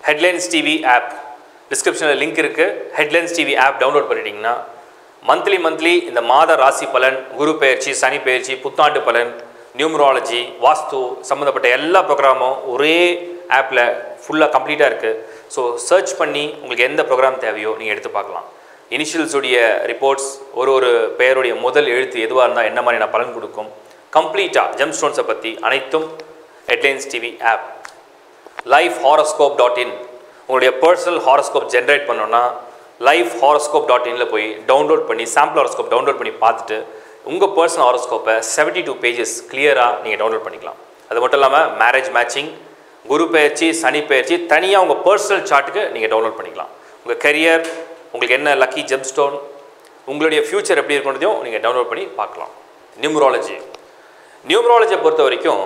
headlines TV app டிஸ்கிரிப்ஷனில் link இருக்குது headlines TV app download பண்ணிட்டீங்கன்னா மந்த்லி மந்த்லி இந்த மாத ராசி பலன் குரு பெயர்ச்சி சனி பெயர்ச்சி புத்தாண்டு பலன் நியூமராலஜி வாஸ்து சம்மந்தப்பட்ட எல்லா ப்ரோக்ராமும் ஒரே ஆப்பில் ஃபுல்லாக கம்ப்ளீட்டாக இருக்குது ஸோ சர்ச் பண்ணி உங்களுக்கு எந்த ப்ரோக்ராம் தேவையோ நீங்கள் எடுத்து பார்க்கலாம் இனிஷியல்ஸுடைய ரிப்போர்ட்ஸ் ஒரு ஒரு பெயருடைய முதல் எழுத்து எதுவாக இருந்தால் என்ன மாதிரியான பலன் கொடுக்கும் கம்ப்ளீட்டாக ஜெம் ஸ்டோன்ஸை பற்றி அனைத்தும் headlines TV app life horoscope dot in உங்களுடைய பர்சனல் ஹாரோஸ்கோப் ஜென்ரேட் பண்ணோன்னா லைஃப் ஹாரோஸ்கோப் டாட் இனில் போய் டவுன்லோட் பண்ணி சாம்பிள் ஹாரோஸ்கோப் டவுன்லோட் பண்ணி பார்த்துட்டு உங்கள் பர்சனல் ஹாரோஸ்கோப்பை செவன்ட்டி டூ பேஜஸ் கிளியராக நீங்கள் டவுன்லோட் பண்ணிக்கலாம் அது மட்டும் இல்லாமல் மேரேஜ் மேட்சிங் குரு பெயர்ச்சி சனி பெயர்ச்சி தனியாக உங்கள் பர்சனல் சார்ட்டுக்கு நீங்கள் டவுன்லோட் பண்ணிக்கலாம் உங்கள் கரியர் உங்களுக்கு என்ன லக்கி ஜெம் ஸ்டோன் உங்களுடைய ஃப்யூச்சர் எப்படி இருக்குன்றதையும் நீங்கள் டவுன்லோட் பண்ணி பார்க்கலாம் நியூமராலஜி நியூமராலஜியை பொறுத்த வரைக்கும்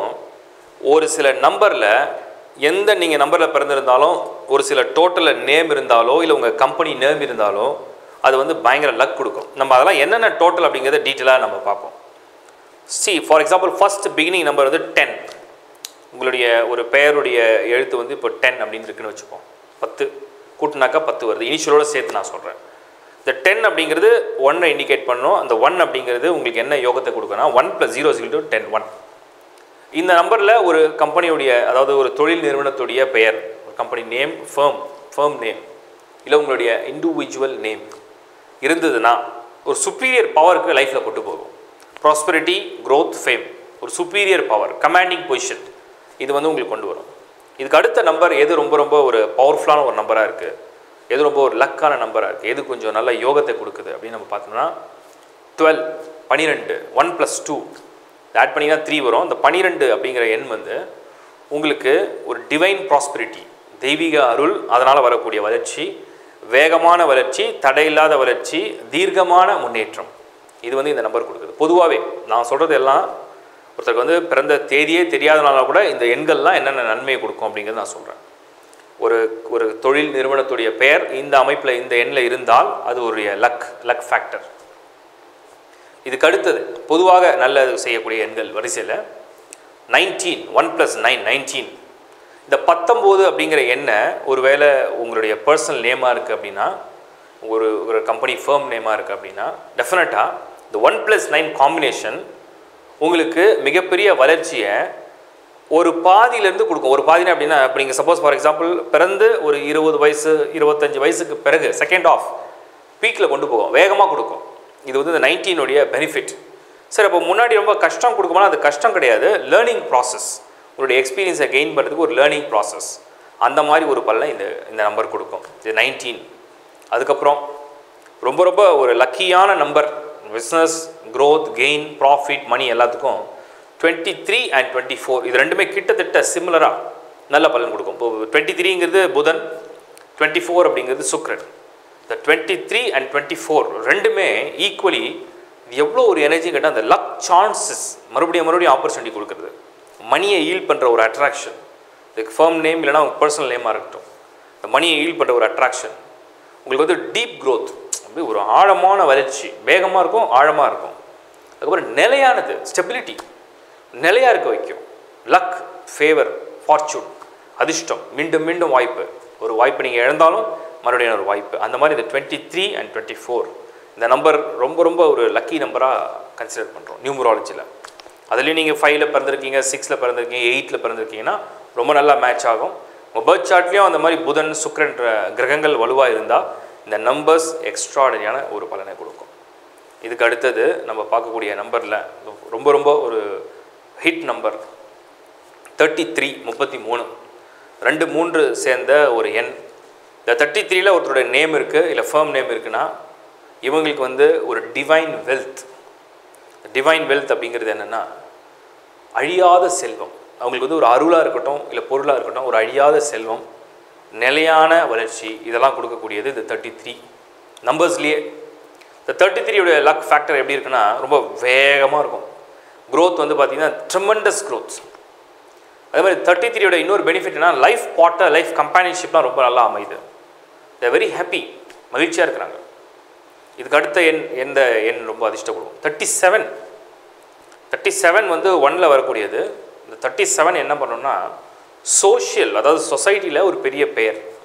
ஒரு சில நம்பரில் எந்த நீங்கள் நம்பரில் பிறந்திருந்தாலும் ஒரு சில டோட்டலில் நேம் இருந்தாலோ இல்லை உங்கள் கம்பெனி நேம் இருந்தாலோ அது வந்து பயங்கர லக் கொடுக்கும் நம்ம அதெல்லாம் என்னென்ன டோட்டல் அப்படிங்கிறத டீட்டெயிலாக நம்ம பார்ப்போம் see for example first beginning number வந்து டென் உங்களுடைய ஒரு பெயருடைய எழுத்து வந்து இப்போ டென் அப்படின்னு இருக்குன்னு வச்சுப்போம் பத்து கூட்டினாக்கா பத்து வருது இனிஷியலோட சேர்த்து நான் சொல்கிறேன் இந்த டென் அப்படிங்கிறது ஒன்னை இண்டிகேட் பண்ணணும் அந்த ஒன் அப்படிங்கிறது உங்களுக்கு என்ன யோகத்தை கொடுக்குன்னா one plus zero zero ten one இந்த நம்பரில் ஒரு கம்பெனியுடைய அதாவது ஒரு தொழில் நிறுவனத்துடைய பெயர் ஒரு company name fame fame name இல்லை உங்களுடைய இண்டிவிஜுவல் நேம் இருந்ததுன்னா ஒரு சுப்பீரியர் பவருக்கு லைஃப்பில் கொண்டு போகும் ப்ராஸ்பரிட்டி growth ஃபேம் ஒரு சுப்பீரியர் பவர் கமாண்டிங் பொசிஷன் இது வந்து உங்களுக்கு கொண்டு வரும் இதுக்கு அடுத்த நம்பர் எது ரொம்ப ரொம்ப ஒரு பவர்ஃபுல்லான ஒரு நம்பராக இருக்குது எது ரொம்ப ஒரு லக்கான நம்பராக இருக்குது எது கொஞ்சம் நல்ல யோகத்தை கொடுக்குது அப்படின்னு நம்ம பார்த்தோம்னா டுவெல் பன்னிரெண்டு ஒன் ப்ளஸ் டூ ஆட் பண்ணிங்கன்னா த்ரீ வரும் அந்த பன்னிரெண்டு அப்படிங்கிற எண் வந்து உங்களுக்கு ஒரு டிவைன் ப்ராஸ்பரிட்டி தெய்வீக அருள் அதனால் வரக்கூடிய வளர்ச்சி வேகமான வளர்ச்சி தடையில்லாத வளர்ச்சி தீர்க்கமான முன்னேற்றம் இது வந்து இந்த நம்பர் கொடுக்குது பொதுவாகவே நான் சொல்கிறது எல்லாம் ஒருத்தருக்கு வந்து பிறந்த தேதியே தெரியாதனால கூட இந்த எண்கள்லாம் என்னென்ன நன்மையை கொடுக்கும் அப்படிங்கிறது நான் சொல்கிறேன் ஒரு ஒரு தொழில் நிறுவனத்துடைய பெயர் இந்த அமைப்பில் இந்த எண்ணில் இருந்தால் அது ஒரு லக் லக் ஃபேக்டர் இதுக்கு அடுத்தது பொதுவாக நல்லது செய்யக்கூடிய எண்கள் வரிசையில் nineteen one plus nine nineteen இந்த பத்தொம்போது அப்படிங்கிற எண்ணை ஒருவேளை உங்களுடைய பர்சனல் நேமாக இருக்குது அப்படின்னா ஒரு ஒரு கம்பெனி ஃபேம் நேமாக இருக்குது அப்படின்னா டெஃபினட்டாக இந்த ஒன் ப்ளஸ் நைன் காம்பினேஷன் உங்களுக்கு மிகப்பெரிய வளர்ச்சியை ஒரு பாதியிலேருந்து கொடுக்கும் ஒரு பாதினா அப்படின்னா இப்போ நீங்கள் சப்போஸ் ஃபார் எக்ஸாம்பிள் பிறந்து ஒரு இருபது வயசு இருபத்தஞ்சு வயசுக்கு பிறகு செகண்ட் ஆஃப் பீக்கில் கொண்டு போகும் வேகமாக கொடுக்கும் இது வந்து இந்த நைன்டீனுடைய பெனிஃபிட் சரி அப்போ முன்னாடி ரொம்ப கஷ்டம் கொடுக்கும்போது அது கஷ்டம் கிடையாது லேர்னிங் ப்ராசஸ் உங்களுடைய எக்ஸ்பீரியன்ஸை கெயின் பண்ணுறதுக்கு ஒரு லேர்னிங் ப்ராசஸ் அந்த மாதிரி ஒரு பலனை இந்த இந்த நம்பர் கொடுக்கும் இது நைன்டீன் அதுக்கப்புறம் ரொம்ப ரொம்ப ஒரு லக்கியான number business growth gain profit money எல்லாத்துக்கும் twenty three and twenty four இது ரெண்டுமே கிட்டத்தட்ட சிமிலராக நல்ல பலன் கொடுக்கும் இப்போ டுவெண்ட்டி த்ரீங்கிறது புதன் டுவெண்ட்டி ஃபோர் அப்படிங்கிறது சுக்ரன் இந்த twenty three and twenty four ரெண்டுமே ஈக்குவலி இது எவ்வளோ ஒரு எனர்ஜி கேட்டால் அந்த லக் சான்சஸ் மறுபடியும் மறுபடியும் ஆப்பர்ச்சுனிட்டி கொடுக்குறது மணியை ஈல் பண்ணுற ஒரு அட்ராக்ஷன் இதுக்கு ஃபர்ம் நேம் இல்லைனா உங்கள் பர்சனல் நேமாக இருக்கட்டும் இந்த மணியை ஈல் பண்ணுற ஒரு அட்ராக்ஷன் உங்களுக்கு வந்து டீப் growth அப்படியே ஒரு ஆழமான வளர்ச்சி வேகமாக இருக்கும் ஆழமாக இருக்கும் அதுக்கப்புறம் நிலையானது ஸ்டெபிலிட்டி நிலையாக இருக்க வைக்கும் லக் ஃபேவர் ஃபார்ச்சூன் அதிர்ஷ்டம் மீண்டும் மீண்டும் வாய்ப்பு ஒரு வாய்ப்பு நீங்கள் இழந்தாலும் மறுபடியும் ஒரு வாய்ப்பு அந்த மாதிரி இந்த twenty three and twenty four இந்த நம்பர் ரொம்ப ரொம்ப ஒரு லக்கி நம்பராக கன்சிடர் பண்ணுறோம் நியூமராலஜியில் அதுலேயும் நீங்கள் ஃபைவ்ல பிறந்திருக்கீங்க சிக்ஸில் பிறந்திருக்கீங்க எயிட்டில் பிறந்திருக்கீங்கன்னா ரொம்ப நல்லா மேட்ச் ஆகும் உங்கள் பர்த் சார்ட்லேயும் அந்த மாதிரி புதன் சுக்கிரன்ற கிரகங்கள் வலுவாக இருந்தால் இந்த நம்பர்ஸ் எக்ஸ்ட்ராடரியான ஒரு பலனை கொடுக்கும் இதுக்கு அடுத்தது நம்ம பார்க்கக்கூடிய நம்பரில் ரொம்ப ரொம்ப ஒரு ஹிட் நம்பர் தேர்ட்டி த்ரீ முப்பத்தி மூணு ரெண்டு மூன்று சேர்ந்த ஒரு எண் இந்த தேர்ட்டி த்ரீல ஒருத்தருடைய நேம் இருக்குது இல்லை ஃபேம் நேம் இருக்குன்னா இவங்களுக்கு வந்து ஒரு டிவைன் வெல்த் டிவைன் வெல்த் அப்படிங்கிறது என்னென்னா அழியாத செல்வம் அவங்களுக்கு வந்து ஒரு அருளாக இருக்கட்டும் இல்லை பொருளாக இருக்கட்டும் ஒரு அழியாத செல்வம் நிலையான வளர்ச்சி இதெல்லாம் கொடுக்கக்கூடியது இந்த தேர்ட்டி த்ரீ நம்பர்ஸ்லேயே இந்த தேர்ட்டி த்ரீயோடைய லக் ஃபேக்டர் எப்படி இருக்குன்னா ரொம்ப வேகமாக இருக்கும் growth வந்து பார்த்தீங்கன்னா ட்ரெமெண்டஸ் growth அதே மாதிரி தேர்ட்டி த்ரீயோட இன்னொரு பெனிஃபிட்னா லைஃப் பார்ட்டர் லைஃப் கம்பேனியன்ஷிப்லாம் ரொம்ப நல்லா அமையுது தே வெரி ஹாப்பி மகிழ்ச்சியாக இருக்கிறாங்க இதுக்கு அடுத்த எண் எந்த எண் ரொம்ப அதிர்ஷ்டப்படுவோம் தேர்ட்டி செவன் தேர்ட்டி செவன் வந்து ஒன்ல வரக்கூடியது இந்த தேர்ட்டி செவன் என்ன பண்ணணும்னா சோஷியல் அதாவது சொசைட்டியில் ஒரு பெரிய பெயர்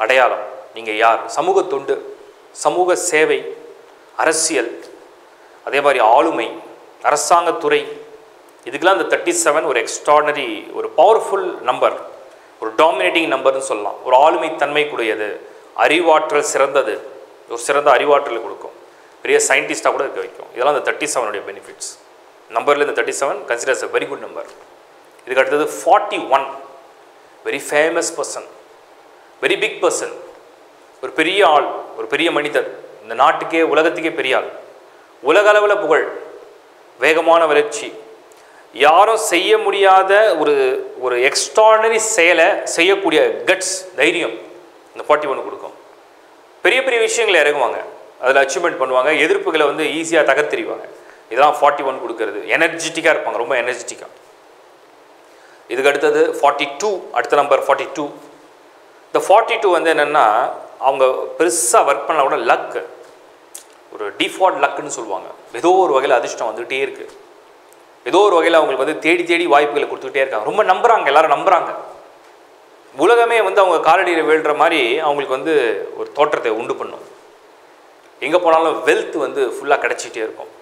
அடையாளம் நீங்கள் யார் சமூக தொண்டு சமூக சேவை அரசியல் அதே மாதிரி ஆளுமை அரசாங்கத்துறை இதுக்கெல்லாம் இந்த தேர்ட்டி செவன் ஒரு எக்ஸ்ட்ராடனரி ஒரு பவர்ஃபுல் நம்பர் ஒரு டாமினேட்டிங் நம்பர்னு சொல்லலாம் ஒரு ஆளுமை தன்மை கூடியது அறிவாற்றல் சிறந்தது ஒரு சிறந்த அறிவாற்றலை கொடுக்கும் பெரிய சயின்டிஸ்டாக கூட இருக்க வைக்கும் இதெல்லாம் இந்த தேர்ட்டி செவனுடைய பெனிஃபிட்ஸ் நம்பரில் இந்த thirty seven considers a very good number இதுக்கு அடுத்தது forty one very famous person very big person ஒரு பெரிய ஆள் ஒரு பெரிய மனிதர் இந்த நாட்டுக்கே உலகத்துக்கே பெரிய ஆள் உலக அளவில் புகழ் வேகமான வளர்ச்சி யாரும் செய்ய முடியாத ஒரு ஒரு எக்ஸ்ட்ராடனரி செயலை செய்யக்கூடிய கட்ஸ் தைரியம் இந்த ஃபார்ட்டி ஒன்று கொடுக்கும் பெரிய பெரிய விஷயங்களை இறங்குவாங்க அதில் அச்சீவ்மெண்ட் பண்ணுவாங்க எதிர்ப்புகளை வந்து ஈஸியாக தகர்த்தெறிவாங்க இதெல்லாம் ஃபார்ட்டி ஒன் கொடுக்கறது எனர்ஜெட்டிக்காக இருப்பாங்க ரொம்ப எனர்ஜெட்டிக்காக இதுக்கு அடுத்தது ஃபார்ட்டி டூ அடுத்த நம்பர் ஃபார்ட்டி டூ இந்த ஃபார்ட்டி டூ வந்து என்னென்னா அவங்க பெருசாக ஒர்க் பண்ணால் கூட லக்கு ஒரு டிஃபால்ட் லக்குன்னு சொல்லுவாங்க ஏதோ ஒரு வகையில் அதிர்ஷ்டம் வந்துகிட்டே இருக்குது ஏதோ ஒரு வகையில் அவங்களுக்கு வந்து தேடி தேடி வாய்ப்புகளை கொடுத்துக்கிட்டே இருக்காங்க ரொம்ப நம்புகிறாங்க எல்லாரும் நம்புகிறாங்க உலகமே வந்து அவங்க காலடியில் வீழ்கிற மாதிரி அவங்களுக்கு வந்து ஒரு தோற்றத்தை உண்டு பண்ணும் எங்கே போனாலும் வெல்த் வந்து ஃபுல்லாக கிடச்சிட்டே இருக்கும்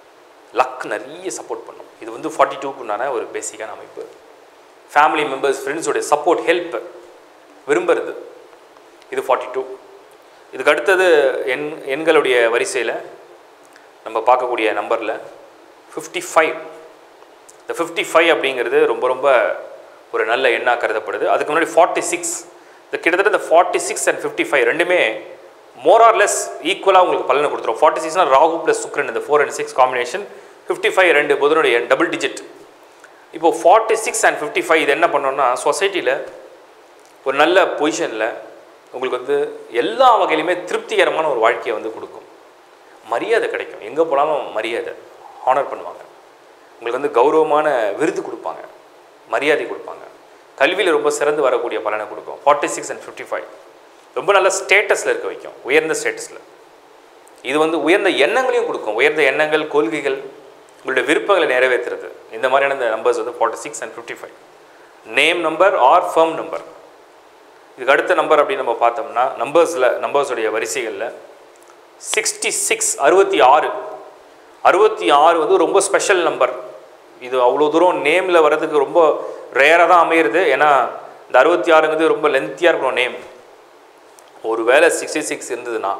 லக் நிறைய சப்போர்ட் பண்ணும் இது வந்து ஃபார்ட்டி டூக்குண்டான ஒரு பேசிக்கான அமைப்பு ஃபேமிலி மெம்பர்ஸ் ஃப்ரெண்ட்ஸோடைய சப்போர்ட் ஹெல்ப் விரும்புறது இது ஃபார்ட்டி டூ இதுக்கு அடுத்தது எண் எண்களுடைய வரிசையில் நம்ம பார்க்கக்கூடிய நம்பரில் ஃபிஃப்டி ஃபைவ் இந்த ஃபிஃப்டி ஃபைவ் அப்படிங்கிறது ரொம்ப ரொம்ப ஒரு நல்ல எண்ணாக கருதப்படுது அதுக்கு முன்னாடி ஃபார்ட்டி சிக்ஸ் இந்த கிட்டத்தட்ட இந்த forty six and fifty five ரெண்டுமே மோர் ஆர் லெஸ் ஈக்குவலாக உங்களுக்கு பலனை கொடுத்துரும் ஃபார்ட்டி சிக்ஸ்னா ராகு ப்ளஸ் சுக்ரன் இந்த four and six combination fifty five ரெண்டு புதனுடைய டபுள் டிஜிட் இப்போது forty six and fifty five இது என்ன பண்ணோம்னா சொசைட்டியில் ஒரு நல்ல பொசிஷனில் உங்களுக்கு வந்து எல்லா வகையிலுமே திருப்திகரமான ஒரு வாழ்க்கையை வந்து கொடுக்கும் மரியாதை கிடைக்கும் எங்கே போனாலும் மரியாதை ஹானர் பண்ணுவாங்க உங்களுக்கு வந்து கௌரவமான விருது கொடுப்பாங்க மரியாதை கொடுப்பாங்க கல்வியில் ரொம்ப சிறந்து வரக்கூடிய பலனை கொடுக்கும் forty six and fifty five ரொம்ப நல்ல ஸ்டேட்டஸில் இருக்க வைக்கும் உயர்ந்த ஸ்டேட்டஸில் இது வந்து உயர்ந்த எண்ணங்களையும் கொடுக்கும் உயர்ந்த எண்ணங்கள் கொள்கைகள் உங்களுடைய விருப்பங்களை நிறைவேற்றுறது இந்த மாதிரியான இந்த நம்பர்ஸ் வந்து forty six and fifty five name number or firm number இதுக்கு அடுத்த நம்பர் அப்படின்னு நம்ம பார்த்தோம்னா நம்பர்ஸில் நம்பர்ஸுடைய வரிசைகளில் சிக்ஸ்டி சிக்ஸ் அறுபத்தி ஆறு அறுபத்தி ஆறு வந்து ரொம்ப ஸ்பெஷல் நம்பர் இது அவ்வளோ தூரம் நேமில் வர்றதுக்கு ரொம்ப ரேராக தான் அமையிறது ஏன்னா இந்த அறுபத்தி ஆறுங்கிறது ரொம்ப லென்த்தியாக இருக்கணும் நேம் ஒரு வேளை சிக்ஸ்டி சிக்ஸ் இருந்ததுன்னா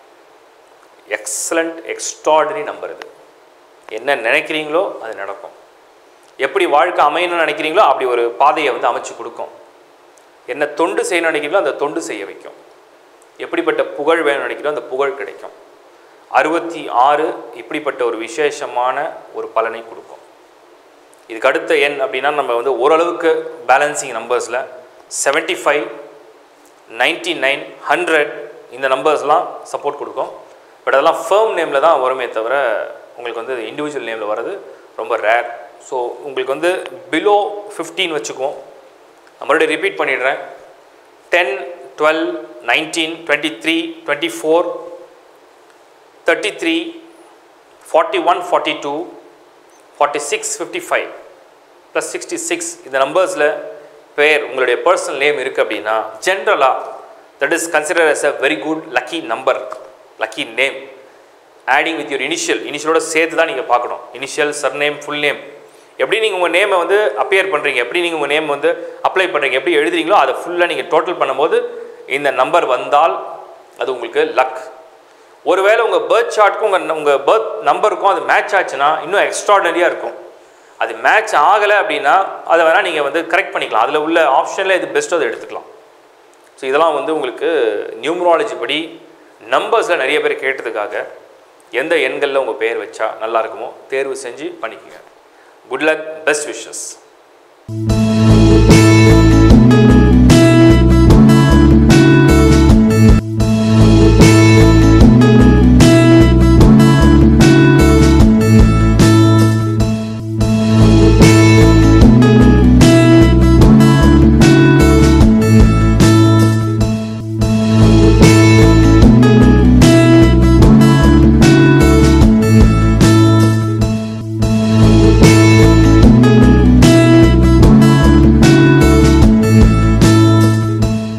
எக்ஸலண்ட் எக்ஸ்ட்ராடனரி நம்பர் இது என்ன நினைக்கிறீங்களோ அது நடக்கும் எப்படி வாழ்க்கை அமையணும்னு நினைக்கிறீங்களோ அப்படி ஒரு பாதையை வந்து அமைச்சு கொடுக்கும் என்ன தொண்டு செய்யணும்னு நினைக்கிறீங்களோ அந்த தொண்டு செய்ய வைக்கும் எப்படிப்பட்ட புகழ் வேணும்னு நினைக்கிறோம் அந்த புகழ் கிடைக்கும் அறுபத்தி ஆறு இப்படிப்பட்ட ஒரு விசேஷமான ஒரு பலனை கொடுக்கும் இதுக்கு அடுத்த எண் அப்படின்னா நம்ம வந்து ஓரளவுக்கு பேலன்சிங் நம்பர்ஸில் seventy five ninety nine hundred இந்த நம்பர்ஸ்லாம் சப்போர்ட் கொடுக்கும் பட் அதெல்லாம் ஃபேர்ம் நேமில் தான் வருமே தவிர உங்களுக்கு வந்து இண்டிவிஜுவல் நேமில் வர்றது ரொம்ப ரேர் ஸோ உங்களுக்கு வந்து பிலோ ஃபிஃப்டீன் வச்சுக்குவோம் நான் மறுபடியும் ரிப்பீட் பண்ணிடுறேன் ten twelve nineteen twenty three twenty four thirty three forty one forty two forty six fifty five plus sixty six இந்த நம்பர்ஸில் பேர் உங்களுடைய பர்சனல் நேம் இருக்குது அப்படின்னா ஜென்ரலாக that is consider as a very good lucky number lucky name adding with your initial இனிஷியலோட சேர்த்து தான் நீங்கள் பார்க்கணும் இனிஷியல் சர்நேம் ஃபுல் நேம் எப்படி நீங்கள் உங்கள் நேமை வந்து அப்பியர் பண்ணுறீங்க எப்படி நீங்கள் உங்கள் நேம் வந்து அப்ளை பண்ணுறீங்க எப்படி எழுதுறீங்களோ அதை ஃபுல்லாக நீங்கள் டோட்டல் பண்ணும்போது இந்த நம்பர் வந்தால் அது உங்களுக்கு லக் ஒருவேளை உங்கள் பர்த் சார்ட்க்கும் உங்கள் உங்கள் பர்த் நம்பருக்கும் அது மேட்ச் ஆச்சுன்னா இன்னும் எக்ஸ்ட்ராடனரியாக இருக்கும் அது மேட்ச் ஆகலை அப்படின்னா அதை வேணால் நீங்கள் வந்து கரெக்ட் பண்ணிக்கலாம் அதில் உள்ள ஆப்ஷனில் எது பெஸ்ட்டோ அதை எடுத்துக்கலாம் ஸோ இதெல்லாம் வந்து உங்களுக்கு நியூமராலஜி படி நம்பர்ஸில் நிறைய பேர் கேட்டதுக்காக எந்த எண்களில் உங்கள் பேர் வச்சா நல்லா இருக்குமோ தேர்வு செஞ்சு பண்ணிக்கோங்க குட் லக் பெஸ்ட் விஷஸ்